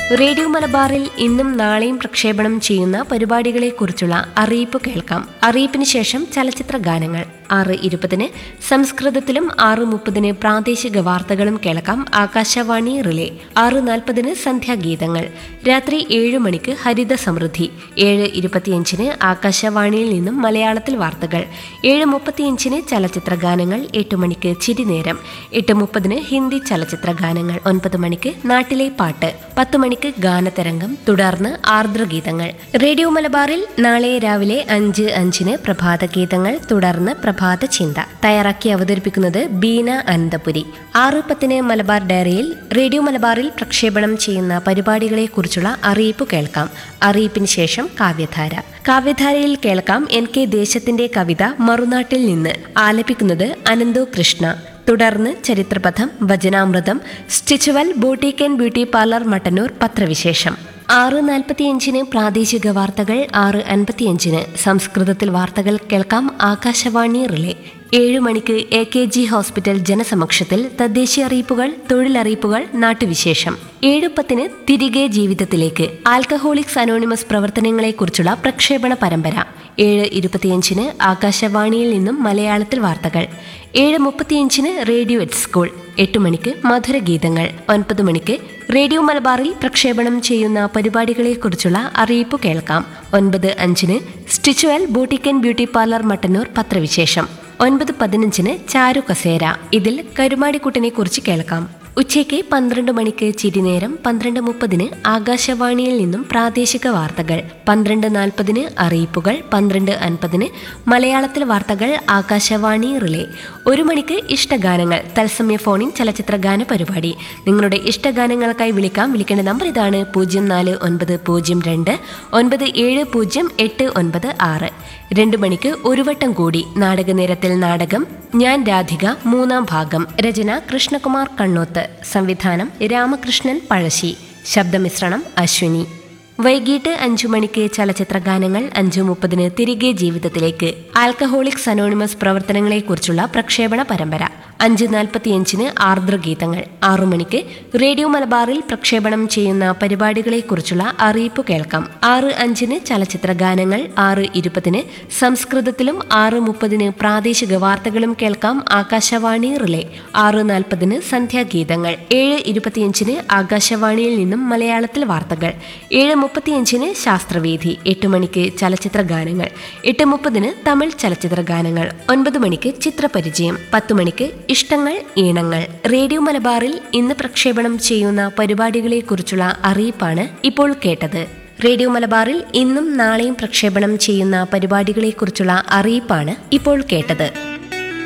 radio മലബാറിൽ ഇന്നും നാളെയും പ്രക്ഷേപണം ചെയ്യുന്ന പരിപാടികളെക്കുറിച്ചുള്ള അറിയിപ്പ് കേൾക്കാം അറിയിപ്പിന് ശേഷം ചലച്ചിത്ര ഗാനങ്ങൾ ആറ് ഇരുപതിന് സംസ്കൃതത്തിലും ആറ് മുപ്പതിന് പ്രാദേശിക വാർത്തകളും കേൾക്കാം ആകാശവാണി റിലേ ആറ് നാൽപ്പതിന് സന്ധ്യാഗീതങ്ങൾ രാത്രി ഏഴ് മണിക്ക് ഹരിത സമൃദ്ധി ഏഴ് ഇരുപത്തിയഞ്ചിന് ആകാശവാണിയിൽ നിന്നും മലയാളത്തിൽ വാർത്തകൾ ഏഴ് മുപ്പത്തിയഞ്ചിന് ചലച്ചിത്ര ഗാനങ്ങൾ എട്ട് മണിക്ക് ചിരിനേരം എട്ട് മുപ്പതിന് ഹിന്ദി ചലച്ചിത്ര ഗാനങ്ങൾ ഒൻപത് മണിക്ക് നാട്ടിലെ പാട്ട് പത്ത് മണിക്ക് ഗാനതരംഗം തുടർന്ന് ആർദ്രഗീതങ്ങൾ റേഡിയോ മലബാറിൽ നാളെ രാവിലെ അഞ്ച് അഞ്ചിന് പ്രഭാത ഗീതങ്ങൾ തുടർന്ന് പ്രഭാത ചിന്ത തയ്യാറാക്കി അവതരിപ്പിക്കുന്നത് ബീന അനന്തപുരി ആറ് പത്തിന് മലബാർ ഡയറിയിൽ റേഡിയോ മലബാറിൽ പ്രക്ഷേപണം ചെയ്യുന്ന പരിപാടികളെക്കുറിച്ചുള്ള അറിയിപ്പ് കേൾക്കാം അറിയിപ്പിന് ശേഷം കാവ്യധാര കാവ്യധാരയിൽ കേൾക്കാം എൻ കെ ദേശത്തിന്റെ കവിത മറുനാട്ടിൽ നിന്ന് ആലപിക്കുന്നത് അനന്തു കൃഷ്ണ തുടർന്ന് ചരിത്രപഥം വചനാമൃതം Stitchwell boutique and beauty parlour Mattannur പത്രവിശേഷം ആറ് നാൽപ്പത്തിയഞ്ചിന് പ്രാദേശിക വാർത്തകൾ ആറ് അൻപത്തിയഞ്ചിന് സംസ്കൃതത്തിൽ വാർത്തകൾ കേൾക്കാം ആകാശവാണി റിലേ ഏഴു മണിക്ക് എ കെ ജി ഹോസ്പിറ്റൽ ജനസമക്ഷത്തിൽ തദ്ദേശീയ അറിയിപ്പുകൾ തൊഴിലറിയിപ്പുകൾ നാട്ടുവിശേഷം ഏഴ് പത്തിന് തിരികെ ജീവിതത്തിലേക്ക് ആൽക്കഹോളിക്സ് അനോണിമസ് പ്രവർത്തനങ്ങളെക്കുറിച്ചുള്ള പ്രക്ഷേപണ പരമ്പര ഏഴ് ഇരുപത്തിയഞ്ചിന് ആകാശവാണിയിൽ നിന്നും മലയാളത്തിൽ വാർത്തകൾ ഏഴ് മുപ്പത്തിയഞ്ചിന് റേഡിയോ എറ്റ് സ്കൂൾ എട്ട് മണിക്ക് മധുരഗീതങ്ങൾ ഒൻപത് മണിക്ക് റേഡിയോ മലബാറിൽ പ്രക്ഷേപണം ചെയ്യുന്ന പരിപാടികളെക്കുറിച്ചുള്ള അറിയിപ്പ് കേൾക്കാം ഒൻപത് അഞ്ചിന് Stitchwell boutique and beauty parlour Mattannur പത്രവിശേഷം ഒൻപത് പതിനഞ്ചിന് ചാരു കസേര ഇതിൽ കരുമാടിക്കുട്ടിനെ കുറിച്ച് കേൾക്കാം ഉച്ചയ്ക്ക് പന്ത്രണ്ട് മണിക്ക് ചിരിനേരം പന്ത്രണ്ട് മുപ്പതിന് ആകാശവാണിയിൽ നിന്നും പ്രാദേശിക വാർത്തകൾ പന്ത്രണ്ട് നാൽപ്പതിന് അറിയിപ്പുകൾ പന്ത്രണ്ട് അൻപതിന് മലയാളത്തിൽ വാർത്തകൾ ആകാശവാണി റിലേ ഒരു മണിക്ക് ഇഷ്ടഗാനങ്ങൾ തത്സമയ ഫോണിൻ ചലച്ചിത്ര ഗാന പരിപാടി നിങ്ങളുടെ ഇഷ്ടഗാനങ്ങൾക്കായി വിളിക്കാം വിളിക്കേണ്ട നമ്പർ ഇതാണ് പൂജ്യം നാല് ഒൻപത് പൂജ്യം രണ്ട് ഒൻപത് ഏഴ് പൂജ്യം എട്ട് ഒൻപത് ആറ് രണ്ട് മണിക്ക് ഒരു വട്ടം കൂടി നാടകനേരത്തിൽ നാടകം ഞാൻ രാധിക മൂന്നാം ഭാഗം രചന കൃഷ്ണകുമാർ കണ്ണോത്ത് സംവിധാനം രാമകൃഷ്ണൻ പഴശ്ശി ശബ്ദമിശ്രണം അശ്വിനി വൈകിട്ട് അഞ്ചു മണിക്ക് ചലച്ചിത്ര ഗാനങ്ങൾ അഞ്ചു മുപ്പതിന് തിരികെ ജീവിതത്തിലേക്ക് ആൽക്കഹോളിക്സ് അനോണിമസ് പ്രവർത്തനങ്ങളെക്കുറിച്ചുള്ള പ്രക്ഷേപണ പരമ്പര അഞ്ച് നാൽപ്പത്തിയഞ്ചിന് ആർദ്രഗീതങ്ങൾ ആറു മണിക്ക് റേഡിയോ മലബാറിൽ പ്രക്ഷേപണം ചെയ്യുന്ന പരിപാടികളെക്കുറിച്ചുള്ള അറിയിപ്പ് കേൾക്കാം ആറ് അഞ്ചിന് ചലച്ചിത്ര ഗാനങ്ങൾ ആറ് ഇരുപതിന് സംസ്കൃതത്തിലും ആറ് മുപ്പതിന് പ്രാദേശിക വാർത്തകളും കേൾക്കാം ആകാശവാണി റിലേ ആറ് നാൽപ്പതിന് സന്ധ്യാഗീതങ്ങൾ ഏഴ് ഇരുപത്തിയഞ്ചിന് ആകാശവാണിയിൽ നിന്നും മലയാളത്തിൽ വാർത്തകൾ ഏഴ് മുപ്പത്തിയഞ്ചിന് ശാസ്ത്രവേദി എട്ട് മണിക്ക് ചലച്ചിത്ര ഗാനങ്ങൾ എട്ട് മുപ്പതിന് തമിഴ് ചലച്ചിത്ര ഗാനങ്ങൾ ഒൻപത് മണിക്ക് ചിത്രപരിചയം പത്ത് മണിക്ക് ഇഷ്ടങ്ങൾ ഈണങ്ങൾ റേഡിയോ മലബാറിൽ ഇന്ന് പ്രക്ഷേപണം ചെയ്യുന്ന പരിപാടികളെക്കുറിച്ചുള്ള അറിയിപ്പാണ് ഇപ്പോൾ കേട്ടത് റേഡിയോ മലബാറിൽ ഇന്നും നാളെയും പ്രക്ഷേപണം ചെയ്യുന്ന പരിപാടികളെക്കുറിച്ചുള്ള അറിയിപ്പാണ് ഇപ്പോൾ കേട്ടത്